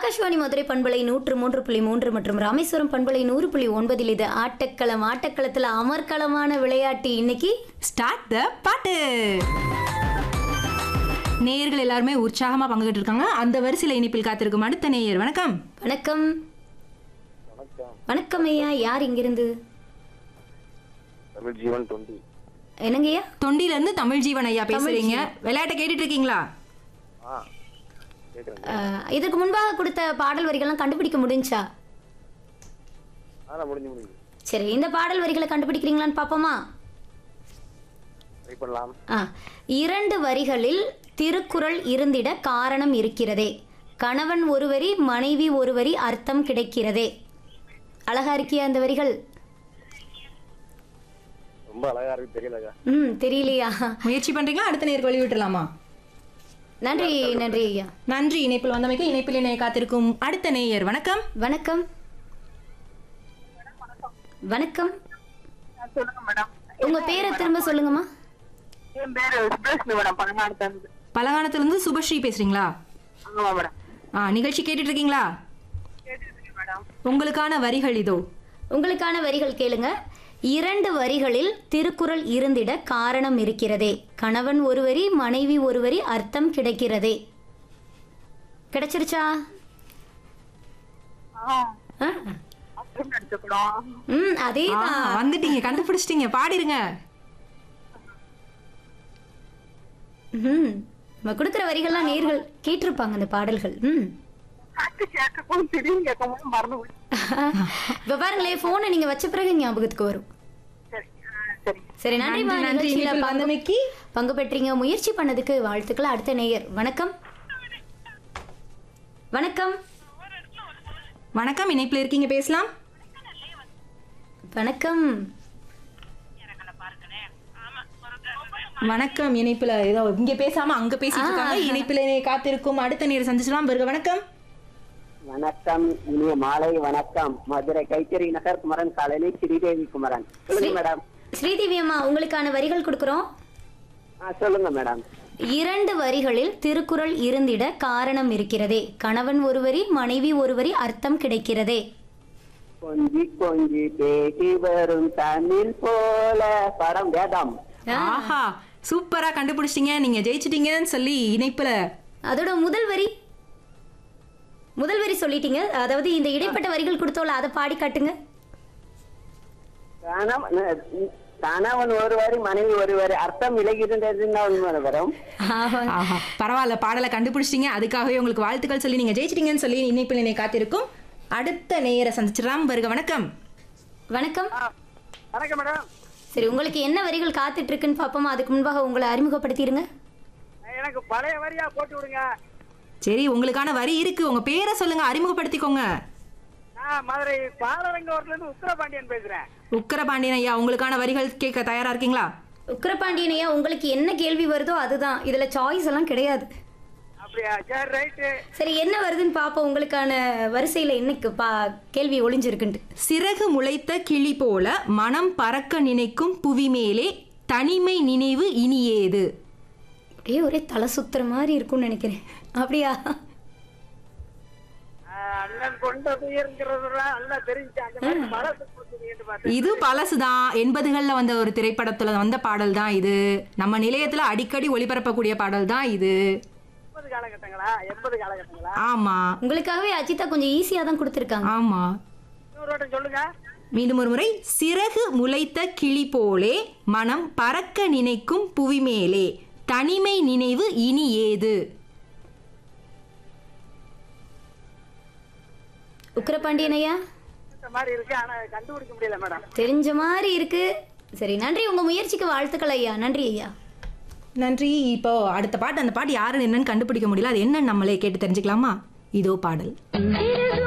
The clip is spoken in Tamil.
ஆகாஷ்வாணி மதுரை பண்பலை நூற்று மூன்று புள்ளி மூன்று மற்றும் ராமேஸ்வரம் பண்பலை நூறு புள்ளி ஒன்பதில் இது ஆட்டக்களம் ஆட்டக்களத்துல அமர்க்களமான விளையாட்டு இன்னைக்கு ஸ்டார்ட் த பாட்டு நேயர்கள் எல்லாருமே உற்சாகமா பங்குகிட்டு இருக்காங்க அந்த வரிசையில இனிப்பில் காத்திருக்கும் அடுத்த நேயர் வணக்கம் வணக்கம் வணக்கம் ஐயா யார் இங்கிருந்து தமிழ் ஜீவன் டுவெண்ட்டி என்னங்கய்யா தொண்டில இருந்து தமிழ் ஜீவன் ஐயா பேசுறீங்க விளையாட்டை கேட்டுட்டு இருக்கீங்களா ஆ கேட்குறேங்க அஹ், இதற்கு முன்பாக கொடுத்த பாடல் வரிகள்லாம் கண்டுபிடிக்க முடிஞ்சா ஆ முடிஞ்சு முடிஞ்சு சரி இந்த பாடல் வரிகளை கண்டுபிடிக்கிறீங்களான்னு பார்ப்போமா ட்ரை பண்ணலாம் ஆ இரண்டு வரிகளில் திருக்குறள் இருந்திட காரணம் இருக்கிறதே கணவன் ஒரு வரி மனைவி ஒரு வரி அர்த்தம் கிடைக்கிறதே அழகா இருக்கியா அந்த வரிகள் ரொம்ப அழகா இருக்கு தெரியலக்கா ம் தெரியலையா முயற்சி பண்றீங்களா அடுத்த நேருக்கு வழி விட்டுலாமா நன்றி நன்றி ஐயா நன்றி இணைப்பில் வந்தமைக்கு இணைப்பில் இணைய காத்திருக்கும் அடுத்த நேயர் வணக்கம் வணக்கம் வணக்கம் சொல்லுங்க மேடம் உங்க பேரை திரும்ப சொல்லுங்கம்மா என் பேரு சுபேஷ்ணு மேடம் பழங்காலத்துல இருந்து பலகானத்துல இருந்து சுபஸ்ரீ பேசுறீங்களா ஆமா மேடம் ஆ நிகழ்ச்சி கேட்டுட்டு இருக்கீங்களா கேட்டுருக்கேன் மேடம் உங்களுக்கான வரிகள் இதோ உங்களுக்கான வரிகள் கேளுங்க இரண்டு வரிகளில் திருக்குறள் இருந்திட காரணம் இருக்கிறதே கணவன் ஒரு வரி மனைவி ஒரு வரி அர்த்தம் கிடைக்கிறதே கிடைச்சிருச்சா ஆ ஆ. அப்புறம் நடிச்சுக்கிறோம் ம் அதே ஆ, வந்துட்டீங்க கண்டுபிடிச்சிட்டீங்க பாடிருங்க ம் நம்ம கொடுக்குற வரிகள்லாம் நேர்கள் கேட்டிருப்பாங்க அந்த பாடல்கள் ம் பாட்டு கேட்கவும் தெரியும் கேட்கவும் மறந்து போச்சு இப்போ பாருங்களேன் ஃபோனை நீங்கள் வச்ச பிறகு ஞாபகத்துக்கு வரும் சரி ஆ, சரி சரி நன்றிமா நன்றி, நன்றி. நிகழ்ச்சியில இணைப்பில் பங்கு- வந்தமைக்கு பங்கு பெற்றீங்க முயற்சி பண்ணதுக்கு வாழ்த்துக்கள் அடுத்த நேயர் வணக்கம் வணக்கம் வணக்கம் இணைப்பில் இருக்கீங்க பேசலாம் வணக்கம் வணக்கம் இணைப்புல ஏதோ இங்க பேசாம அங்க பேசிட்டு இருக்காங்க இணைப்புல இணைய காத்திருக்கும் அடுத்த நேரம் சந்திச்சலாம் பிறகு வணக்கம் வணக்கம் இனிய மாலை வணக்கம் மதுரை கைத்தறி நகர் குமரன் காலனி ஸ்ரீதேவி குமரன் சொல்லுங்க மேடம் ஸ்ரீதேவி அம்மா உங்களுக்கான வரிகள் கொடுக்குறோம் ஆ சொல்லுங்க மேடம் இரண்டு வரிகளில் திருக்குறள் இருந்திட காரணம் இருக்கிறதே கணவன் ஒரு வரி மனைவி ஒரு வரி அர்த்தம் கிடைக்கிறதே கொஞ்சி கொஞ்சி பேசி வரும் தமிழ் போல படம் வேதம் ஆஹா சூப்பரா கண்டுபிடிச்சிட்டீங்க நீங்க ஜெயிச்சிட்டீங்கன்னு சொல்லி இணைப்புல அதோட முதல் வரி முதல் வரி சொல்லிட்டீங்க அதாவது இந்த இடைப்பட்ட வரிகள் கொடுத்தோல அதை பாடி காட்டுங்க கணவன் கணவன் ஒருவரி மனைவி ஒருவரி அர்த்தம் விலகிருந்ததுன்னா உண்மை வரும் ஆமாங்க. ஆஹா பரவாயில்ல பாடலை கண்டுபிடிச்சிட்டீங்க அதுக்காகவே உங்களுக்கு வாழ்த்துக்கள் சொல்லி நீங்க ஜெயிச்சிட்டீங்கன்னு சொல்லி இணைப்பில் இணைய காத்திருக்கும் அடுத்த நேர சந்திச்சிடலாம் வருக வணக்கம் வணக்கம் வணக்கம் மேடம் சரி உங்களுக்கு என்ன வரிகள் காத்துட்டு இருக்குன்னு பார்ப்போமா அதுக்கு முன்பாக உங்களை அறிமுகப்படுத்திடுங்க எனக்கு பழைய வரியா போட்டு விடுங்க சரி உங்களுக்கான வரி இருக்கு உங்க பேரை சொல்லுங்க அறிமுகப்படுத்திக்கோங்க நான் மதுரை பாலரங்கவரத்துல இருந்து உத்தரபாண்டியன் பேசுறேன் உக்கரபாண்டியன் ஐயா உங்களுக்கான வரிகள் கேட்க தயாரா இருக்கீங்களா உக்கிரபாண்டியனையா உங்களுக்கு என்ன கேள்வி வருதோ அதுதான் இதுல சாய்ஸ் எல்லாம் கிடையாது அப்படியா சரி ரைட்டு சரி என்ன வருதுன்னு பார்ப்போம் உங்களுக்கான வரிசையில என்னக்கு பா கேள்வி ஒளிஞ்சிருக்குன்ட்டு சிறகு முளைத்த கிளி போல மனம் பறக்க நினைக்கும் புவி மேலே தனிமை நினைவு இனியேது அப்படியே ஒரே தலை சுத்துற மாதிரி இருக்கும்னு நினைக்கிறேன் அப்படியா அண்ணன் கொண்ட துயர்ங்கிறதுலாம் நல்லா தெரிஞ்சு அந்த மாதிரி பழத்தை கொடுத்துருக்கீங்கன்னு பார்த்தேன் இது பழசுதான் எண்பதுகள்ல வந்த ஒரு திரைப்படத்துல வந்த பாடல் தான் இது நம்ம நிலையத்துல அடிக்கடி ஒளிபரப்பக்கூடிய பாடல் தான் இது எண்பது காலகட்டங்களா எண்பது காலகட்டங்களா ஆமா உங்களுக்காகவே அஜிதா கொஞ்சம் ஈஸியா தான் கொடுத்துருக்காங்க ஆமா இன்னொரு வாட்டம் சொல்லுங்க மீண்டும் ஒரு முறை சிறகு முளைத்த கிளி போலே மனம் பறக்க நினைக்கும் புவி மேலே தனிமை நினைவு இனி ஏது உக்கிரபாண்டியனையா இந்த மாதிரி இருக்கு ஆனா கண்டுபிடிக்க முடியல மேடம் தெரிஞ்ச மாதிரி இருக்கு சரி நன்றி உங்க முயற்சிக்கு வாழ்த்துக்கள் ஐயா நன்றி ஐயா நன்றி இப்போ அடுத்த பாட்டு அந்த பாட்டு யாருன்னு என்னன்னு கண்டுபிடிக்க முடியல அது என்னன்னு நம்மளே கேட்டு தெரிஞ்சுக்கலாமா இதோ பாடல்